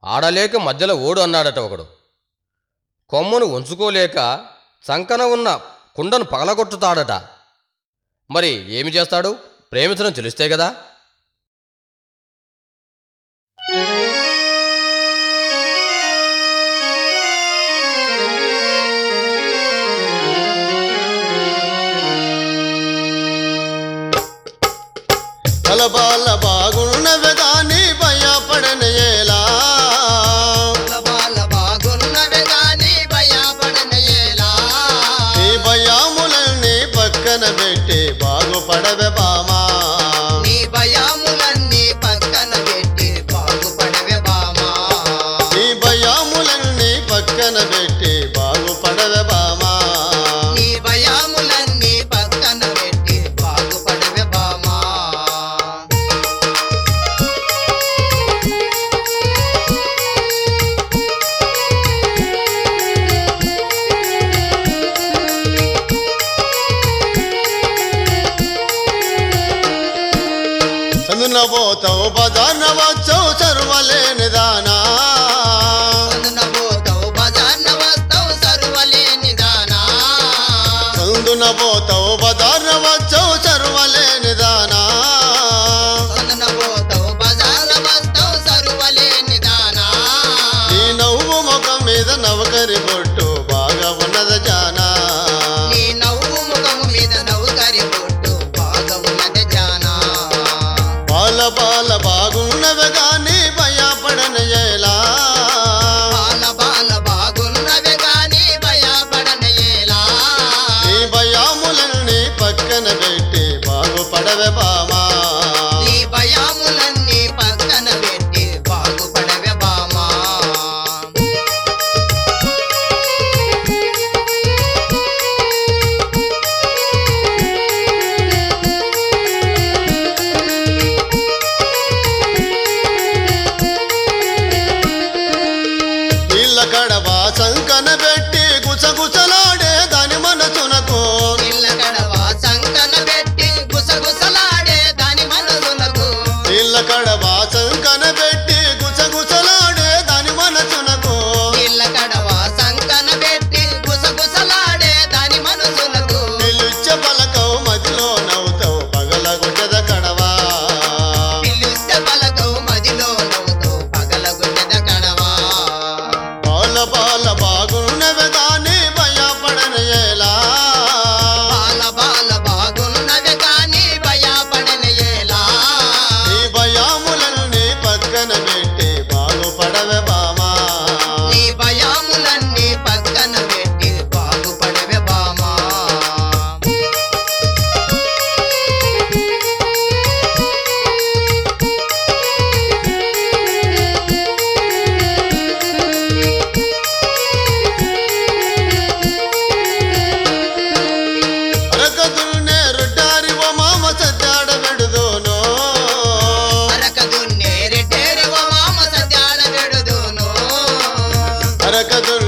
ఆడలేక మధ్యలో ఓడు అన్నాడట ఒకడు కొమ్మును ఉంచుకోలేక చంకన ఉన్న కుండను పగలగొట్టుతాడట మరి ఏమి చేస్తాడు ప్రేమించడం తెలిస్తే కదా బలబాల బాగున్నవి గాని భయపడనయేలా బాల బాగున్నవే గాని భయపడనయేలా నీ భయాములన్నీ పక్కన పెట్టి బాగుపడవే బామా నీ భయములన్నీ పక్కన పెట్టి బాగుపడవే బామా నీ భయాములన్నీ పక్కన పెట్టి బాగుపడవే బామా నీ భయములన్నీ పక్కన పెట్టి బాగుపడవే బామా చందున పోతావు బజార్న వచ్చావు చరువలేని దానా అందున పోతావు బజార్న వస్తావు సరువలేని దానా చందున పోతావు బజార్న వచ్చావు చరువలేని దానా అందున పోతావు బజార్న వస్తావు సరువలేని దానా నీ నవ్వు ముఖం మీద నవకరి బొట్టు బాగా ఉన్నది జానా నీ నవ్వు ముఖము మీద నవ్వుకరి పొట్టు బాగా ఉన్నది జానా బాల బాల బాగున్నవి గాని భయపడనయేలా బాల బాల బాగున్నవే గాని భయపడనయేలా నీ భయాములన్నీ పక్కన పెట్టి బాగుపడవే బామా నీ భయములన్నీ పక్కన పెట్టి బాగుపడవే బామా నీళ్ళ కడవ సంకన పెట్టి గుసగుసలాడే దాని మనసునకు ఇళ్ళ గడవ సంకన పెట్టి గుసగుసలాడే దాని మనసులకు నీళ్ళ కడవ సంకన పెట్టి గుసగుసలాడే దాని మనసునకు ఇళ్ళ గడవ సంకన పెట్టి గుసగుసలాడే దాని మనసులకు నిలుచ్చ పలకవు మదిలో నవ్వుతావు పగల గుడ్డద కడవా పిలుస్తే పలకవు మదిలో నవ్వుతావు పగలగొట్టెద కడవా బాల బాల బాగున్నవి గాని భయపడనయేలా బాల బాల బాగున్నవి కానీ భయపడనయేలా నీ భయాములన్నీ పక్కన పెట్టి బాగుపడవే బామా నీ భయములన్నీ పక్కన పెట్టి బాగుపడవే బామా అరకదుల్నే రుడ్డారివ మామ సత్యాడ పెడుదోనో అరకదున్నే రెట్టేరువ మామ సత్యాడ పెడుదును అరకదుల్